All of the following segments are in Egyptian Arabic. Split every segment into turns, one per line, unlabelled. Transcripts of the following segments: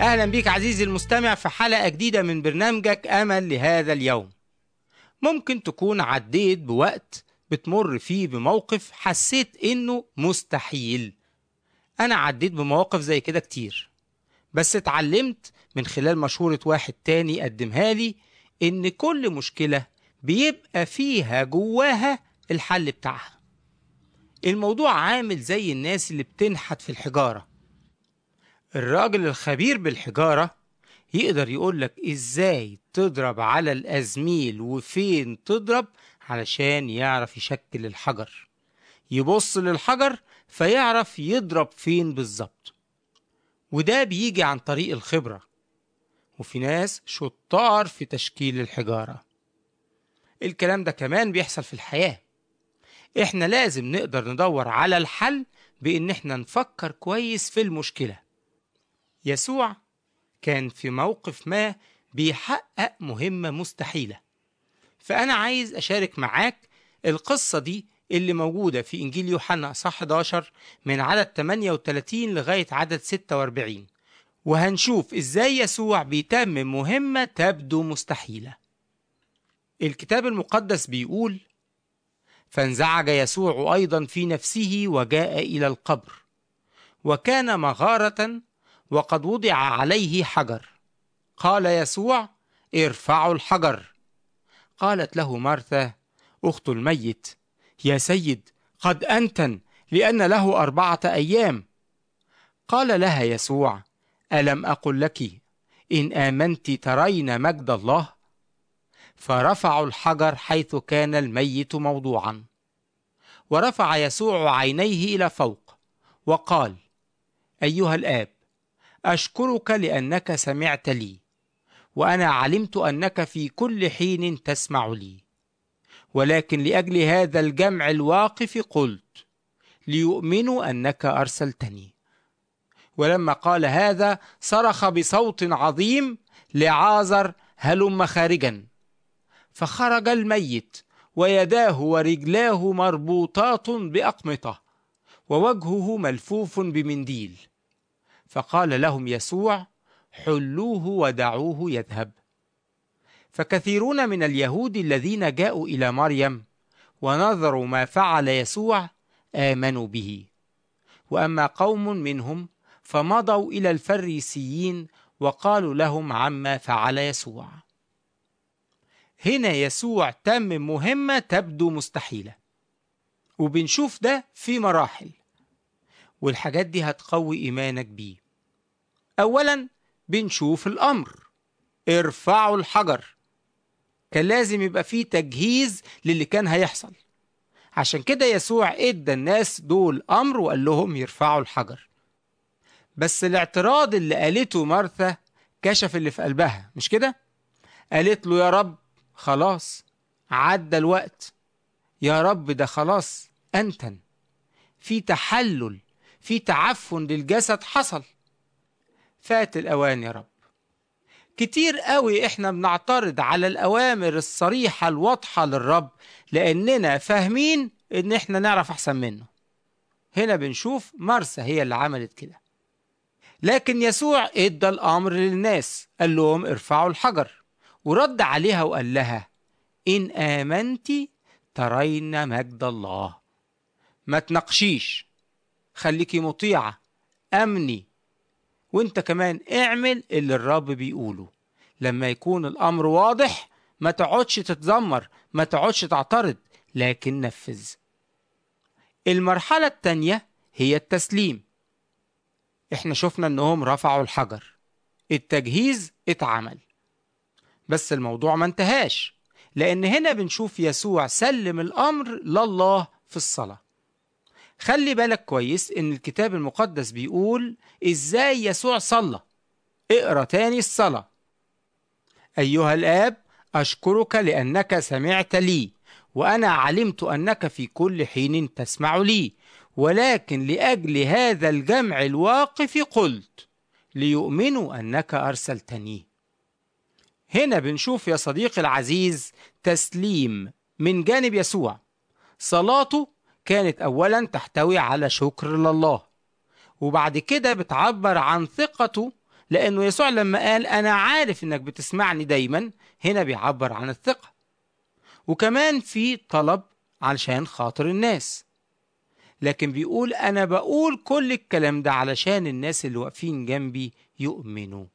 أهلا بيك عزيزي المستمع في حلقة جديدة من برنامجك أمل لهذا اليوم ممكن تكون عديت بوقت بتمر فيه بموقف حسيت إنه مستحيل أنا عديت بمواقف زي كده كتير بس اتعلمت من خلال مشورة واحد تاني قدمها لي إن كل مشكلة بيبقى فيها جواها الحل بتاعها الموضوع عامل زي الناس اللي بتنحت في الحجارة الراجل الخبير بالحجارة يقدر يقولك ازاي تضرب على الأزميل وفين تضرب علشان يعرف يشكل الحجر يبص للحجر فيعرف يضرب فين بالظبط وده بيجي عن طريق الخبرة وفي ناس شطار في تشكيل الحجارة الكلام ده كمان بيحصل في الحياة احنا لازم نقدر ندور على الحل بان احنا نفكر كويس في المشكلة يسوع كان في موقف ما بيحقق مهمة مستحيلة فأنا عايز أشارك معاك القصة دي اللي موجودة في إنجيل يوحنا صح 11 من عدد 38 لغاية عدد 46 وهنشوف إزاي يسوع بيتمم مهمة تبدو مستحيلة الكتاب المقدس بيقول فانزعج يسوع أيضا في نفسه وجاء إلى القبر وكان مغارة وقد وضع عليه حجر قال يسوع ارفعوا الحجر قالت له مرثا اخت الميت يا سيد قد انتن لان له اربعه ايام قال لها يسوع الم اقل لك ان امنت ترين مجد الله فرفعوا الحجر حيث كان الميت موضوعا ورفع يسوع عينيه الى فوق وقال ايها الاب اشكرك لانك سمعت لي وانا علمت انك في كل حين تسمع لي ولكن لاجل هذا الجمع الواقف قلت ليؤمنوا انك ارسلتني ولما قال هذا صرخ بصوت عظيم لعازر هلم خارجا فخرج الميت ويداه ورجلاه مربوطات باقمطه ووجهه ملفوف بمنديل فقال لهم يسوع حلوه ودعوه يذهب فكثيرون من اليهود الذين جاءوا الى مريم ونظروا ما فعل يسوع امنوا به واما قوم منهم فمضوا الى الفريسيين وقالوا لهم عما فعل يسوع هنا يسوع تم مهمه تبدو مستحيله وبنشوف ده في مراحل والحاجات دي هتقوي ايمانك بيه اولا بنشوف الامر ارفعوا الحجر كان لازم يبقى فيه تجهيز للي كان هيحصل عشان كده يسوع ادى الناس دول امر وقال لهم يرفعوا الحجر بس الاعتراض اللي قالته مرثا كشف اللي في قلبها مش كده قالت له يا رب خلاص عدى الوقت يا رب ده خلاص انتن في تحلل في تعفن للجسد حصل فات الأوان يا رب كتير قوي احنا بنعترض على الأوامر الصريحة الواضحة للرب لأننا فاهمين إن احنا نعرف أحسن منه هنا بنشوف مرسى هي اللي عملت كده لكن يسوع ادى الأمر للناس قال لهم ارفعوا الحجر ورد عليها وقال لها إن آمنت ترين مجد الله ما تناقشيش خليكي مطيعة أمني وانت كمان اعمل اللي الرب بيقوله لما يكون الأمر واضح ما تقعدش تتذمر ما تقعدش تعترض لكن نفذ المرحلة التانية هي التسليم احنا شفنا انهم رفعوا الحجر التجهيز اتعمل بس الموضوع ما انتهاش لان هنا بنشوف يسوع سلم الامر لله في الصلاه خلي بالك كويس ان الكتاب المقدس بيقول ازاي يسوع صلى اقرا تاني الصلاه ايها الاب اشكرك لانك سمعت لي وانا علمت انك في كل حين تسمع لي ولكن لاجل هذا الجمع الواقف قلت ليؤمنوا انك ارسلتني هنا بنشوف يا صديقي العزيز تسليم من جانب يسوع صلاته كانت اولا تحتوي على شكر لله وبعد كده بتعبر عن ثقته لأنه يسوع لما قال أنا عارف إنك بتسمعني دايما هنا بيعبر عن الثقة وكمان في طلب علشان خاطر الناس لكن بيقول أنا بقول كل الكلام ده علشان الناس اللي واقفين جنبي يؤمنوا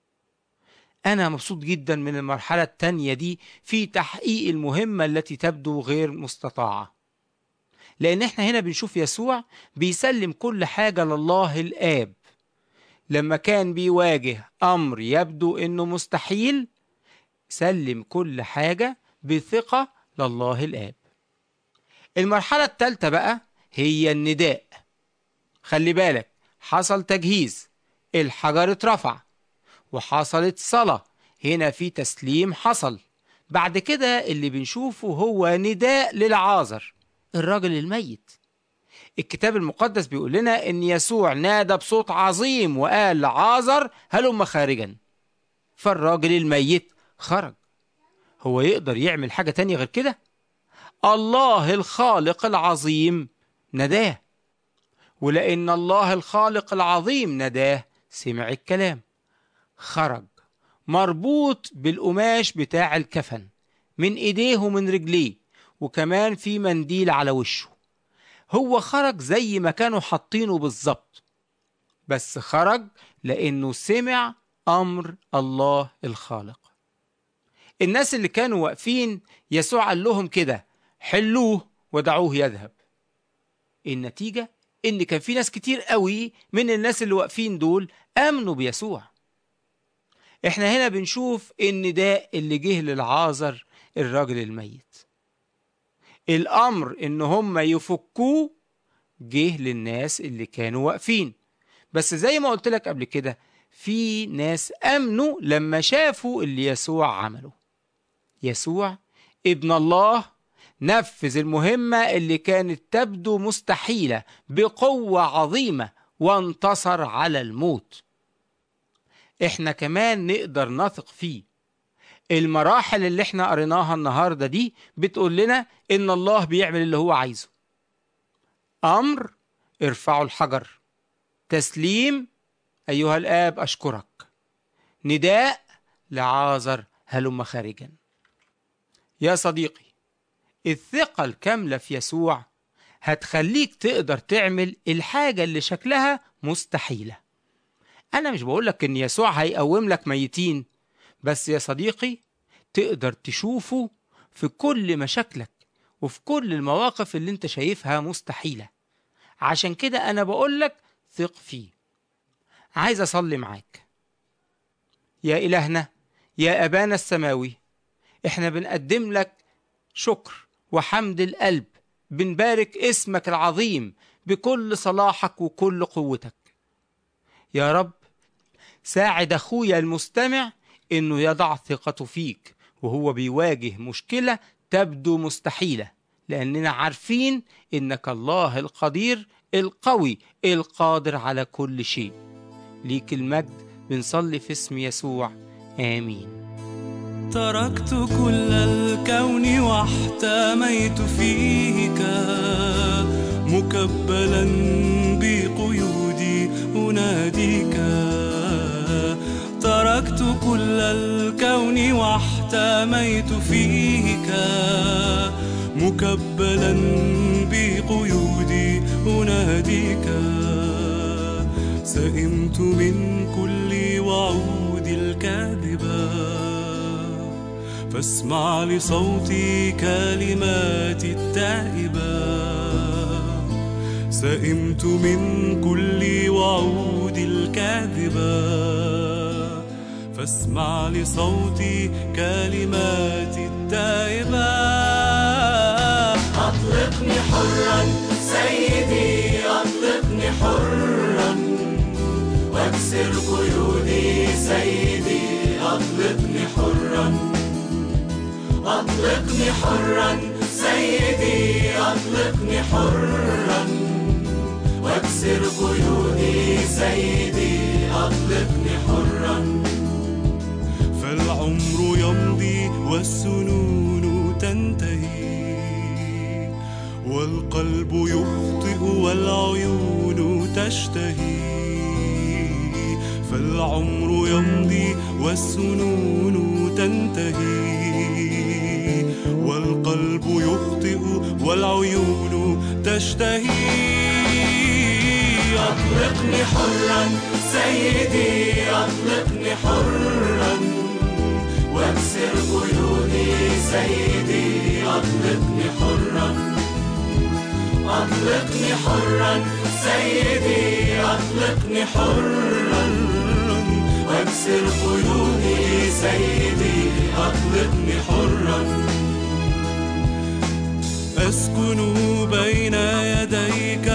أنا مبسوط جدا من المرحلة التانية دي في تحقيق المهمة التي تبدو غير مستطاعة لأن احنا هنا بنشوف يسوع بيسلم كل حاجة لله الآب لما كان بيواجه أمر يبدو إنه مستحيل سلم كل حاجة بثقة لله الآب المرحلة الثالثة بقى هي النداء خلي بالك حصل تجهيز الحجر اترفع وحصلت صلاة هنا في تسليم حصل بعد كده اللي بنشوفه هو نداء للعازر الراجل الميت الكتاب المقدس بيقول لنا ان يسوع نادى بصوت عظيم وقال لعازر هلم خارجا فالراجل الميت خرج هو يقدر يعمل حاجة تانية غير كده الله الخالق العظيم نداه ولأن الله الخالق العظيم نداه سمع الكلام خرج مربوط بالقماش بتاع الكفن من ايديه ومن رجليه وكمان في منديل على وشه هو خرج زي ما كانوا حاطينه بالظبط بس خرج لانه سمع امر الله الخالق الناس اللي كانوا واقفين يسوع قال لهم كده حلوه ودعوه يذهب النتيجه ان كان في ناس كتير قوي من الناس اللي واقفين دول امنوا بيسوع احنا هنا بنشوف النداء اللي جه للعازر الراجل الميت الامر ان هم يفكوه جه للناس اللي كانوا واقفين بس زي ما قلت لك قبل كده في ناس امنوا لما شافوا اللي يسوع عمله يسوع ابن الله نفذ المهمة اللي كانت تبدو مستحيلة بقوة عظيمة وانتصر على الموت احنا كمان نقدر نثق فيه المراحل اللي احنا قريناها النهاردة دي بتقول لنا ان الله بيعمل اللي هو عايزه امر ارفعوا الحجر تسليم ايها الاب اشكرك نداء لعازر هلم خارجا يا صديقي الثقة الكاملة في يسوع هتخليك تقدر تعمل الحاجة اللي شكلها مستحيلة أنا مش بقولك إن يسوع هيقوم لك ميتين بس يا صديقي تقدر تشوفه في كل مشاكلك وفي كل المواقف اللي انت شايفها مستحيلة عشان كده أنا بقولك ثق فيه عايز أصلي معاك يا إلهنا يا أبانا السماوي احنا بنقدم لك شكر وحمد القلب بنبارك اسمك العظيم بكل صلاحك وكل قوتك يا رب ساعد اخويا المستمع انه يضع ثقته فيك وهو بيواجه مشكله تبدو مستحيله لاننا عارفين انك الله القدير القوي القادر على كل شيء ليك المجد بنصلي في اسم يسوع امين
تركت كل الكون واحتميت فيك مكبلا بقيودي أناديك تركت كل الكون واحتميت فيك مكبلا بقيودي أناديك سئمت من كل وعود الكاذبة فاسمع لصوتي كلماتي التائبة سئمت من كل وعود الكاذبة فاسمع لصوتي كلماتي التائبة أطلقني حرا سيدي أطلقني حرا واكسر قيودي سيدي أطلقني حرا أطلقني حرا سيدي أطلقني حرا واكسر قيودي سيدي أطلقني حرا فالعمر يمضي والسنون تنتهي والقلب يخطئ والعيون تشتهي فالعمر العمر يمضي والسنون تنتهي والقلب يخطئ والعيون تشتهي أطلقني حرا سيدي أطلقني حرا واكسر قيودي سيدي أطلقني حرا أطلقني حرا سيدي أطلقني حرا واكسر قيودي سيدي أطلقني حرا أسكن بين يديك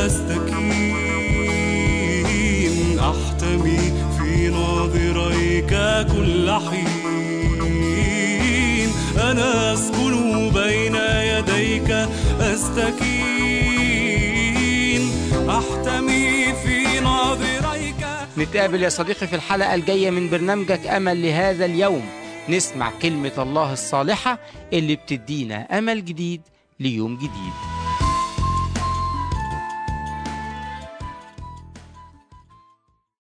أستكين أحتمي في ناظريك كل حين أنا أسكن بين يديك أستكين أحتمي في ناظريك
نتقابل يا صديقي في الحلقة الجاية من برنامجك أمل لهذا اليوم نسمع كلمة الله الصالحة اللي بتدينا أمل جديد ليوم جديد